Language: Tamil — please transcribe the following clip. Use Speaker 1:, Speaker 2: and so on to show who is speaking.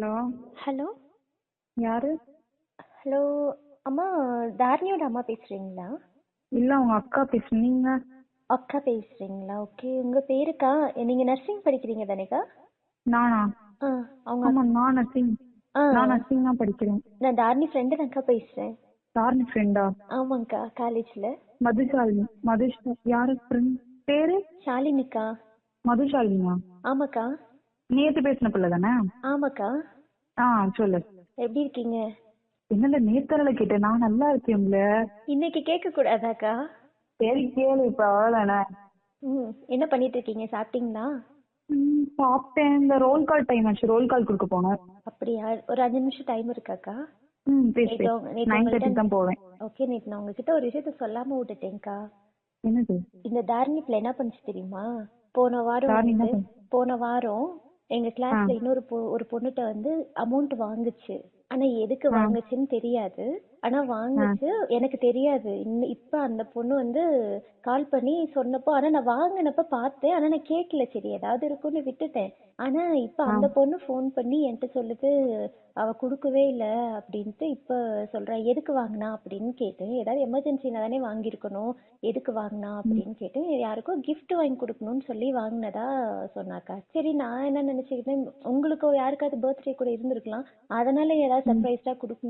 Speaker 1: ஹலோ
Speaker 2: ஹலோ
Speaker 1: யாரு
Speaker 2: ஹலோ அம்மா தாரணியோட அம்மா பேசுறீங்களா
Speaker 1: இல்ல உங்க அக்கா பேசுறேன் நீங்க
Speaker 2: அக்கா பேசுறீங்களா ஓகே உங்க பேருக்கா நீங்க நர்சிங் படிக்கிறீங்க தானேக்கா
Speaker 1: நானா
Speaker 2: ஆ அவங்க
Speaker 1: ஆமா நான் நர்சிங்
Speaker 2: ஆ
Speaker 1: நான் நர்சிங் தான் படிக்கிறேன்
Speaker 2: நான் தாரணி ஃப்ரெண்டு தான்க்கா பேசுறேன்
Speaker 1: யாருன்னு ஃப்ரெண்டா
Speaker 2: ஆமாங்க்கா காலேஜ்ல
Speaker 1: மதுஷாலினி மதுஷா யாரு ஃப்ரெண்ட் பேரு
Speaker 2: ஷாலினிக்கா
Speaker 1: மதுஷாலினியா
Speaker 2: ஆமாக்கா
Speaker 1: நேத்து பேசின பிள்ளை தானே
Speaker 2: ஆமாக்கா
Speaker 1: ஆ சொல்லு
Speaker 2: எப்படி இருக்கீங்க
Speaker 1: என்னல நேத்தரல கேட்டேன் நான் நல்லா இருக்கேன்ல
Speaker 2: இன்னைக்கு கேட்க கூடாதாக்கா
Speaker 1: சரி கேளு இப்ப அவ்வளவுதானே
Speaker 2: ம் என்ன பண்ணிட்டு இருக்கீங்க சாப்பிட்டீங்களா
Speaker 1: ம், சாப்பிட்டேன் இந்த ரோல் கால் டைம் ஆச்சு ரோல் கால் கொடுக்க போனோம்
Speaker 2: அப்படியா ஒரு அஞ்சு நிமிஷம் டைம் இருக்காக்கா
Speaker 1: ம் பேசு
Speaker 2: நேத்து உங்க- நேத்து
Speaker 1: நைன்
Speaker 2: உங்கள்ட்ட-
Speaker 1: தேர்ட்டி தான் போவேன்
Speaker 2: ஓகே நேத்து நான் உங்ககிட்ட ஒரு விஷயத்த சொல்லாம விட்டுட்டேன்க்கா
Speaker 1: என்னது
Speaker 2: இந்த தாரணி பிள்ளை என்ன பண்ணுச்சு தெரியுமா போன வாரம்
Speaker 1: தாரணி என்ன
Speaker 2: வந்து போன வாரம் எங்க கிளாஸ்ல இன்னொரு பொ- ஒரு பொண்ணுட்ட வந்து அமௌண்ட் வாங்குச்சு ஆனா எதுக்கு வாங்குச்சுன்னு தெரியாது ஆனா வாங்குச்சு எனக்கு தெரியாது இன்ன- இப்ப அந்த பொண்ணு வந்து கால் பண்ணி சொன்னப்போ ஆனா நான் வாங்கினப்ப பார்த்தேன் ஆனா நான் கேட்கல சரி ஏதாவது இருக்கும்னு விட்டுட்டேன் ஆனா இப்ப அந்த பொண்ணு ஃபோன் பண்ணி என்கிட்ட சொல்லுது அவ குடுக்கவே இல்ல அப்படின்ட்டு இப்ப சொல்றா எதுக்கு வாங்கினா அப்படின்னு கேட்டேன் ஏதாவது எமர்ஜென்சினா தானே வாங்கியிருக்கணும் எதுக்கு வாங்கினா அப்படின்னு கேட்டேன் யாருக்கோ gift வாங்கி கொடுக்கணும்னு சொல்லி வாங்கினதா சொன்னாக்கா சரி நான் என்ன நினைச்சுக்கிட்டேன் உங்களுக்கோ யாருக்காவது பர்த்டே கூட இருந்திருக்கலாம் அதனால ஏதாவது சர்ப்ரைஸா கொடுக்கணும்